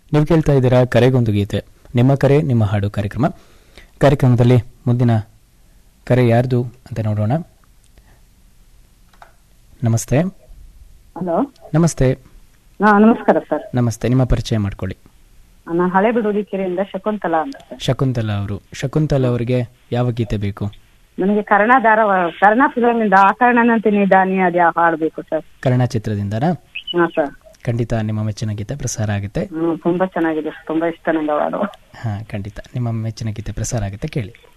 ನೀವು ಕೇಳ್ತಾ ಇದ್ದೀರಾ ಕರೆಗೊಂದು ಗೀತೆ ನಿಮ್ಮ ಕರೆ ನಿಮ್ಮ ಹಾಡು ಕಾರ್ಯಕ್ರಮ ಕಾರ್ಯಕ್ರಮದಲ್ಲಿ ಮುಂದಿನ ಕರೆ ಯಾರ್ದು ಅಂತ ನೋಡೋಣ ನಮಸ್ತೆ ಹಲೋ ನಮಸ್ತೆ ಹಾ ನಮಸ್ಕಾರ ಸರ್ ನಮಸ್ತೆ ನಿಮ್ಮ ಪರಿಚಯ ಮಾಡ್ಕೊಳ್ಳಿ ನಾನು ಹಳೆ ಬಿಡುವುದಿಕೆರೆಯಿಂದ ಶಕುಂತಲಾ ಅಂತ ಸರ್ ಶಕುಂತಲಾ ಅವರು ಶಕುಂತಲಾ ಅವರಿಗೆ ಯಾವ ಗೀತೆ ಬೇಕು ನನಗೆ ಕರ್ಣಧಾರ ಕರ್ಣ ಫಿಲಮ್ ಇಂದ ಆಕರ್ಣನಂತೆ ನಿಧಾನಿ ಅದೇ ಹಾಡ್ಬೇಕು ಸರ್ ಕರ್ಣ ಚಿತ್ರದಿಂದನಾ ಹಾ ಸರ್ ಖಂಡಿತ ನಿಮ್ಮ ಮೆಚ್ಚಿನ ಗೀತೆ ಪ್ರಸಾರ ಆಗುತ್ತೆ ಹ್ಮ್ ತುಂಬಾ ಚೆನ್ನಾಗಿದೆ ತುಂಬಾ ಇಷ್ಟ ನಂಗೆ ಹಾಡು ಹಾ ಖಂಡಿತ ನಿಮ್ಮ ಮೆಚ್ಚಿನ ಗೀತೆ ಪ್ರಸಾರ ಆಗುತ್ತೆ ಕೇಳಿ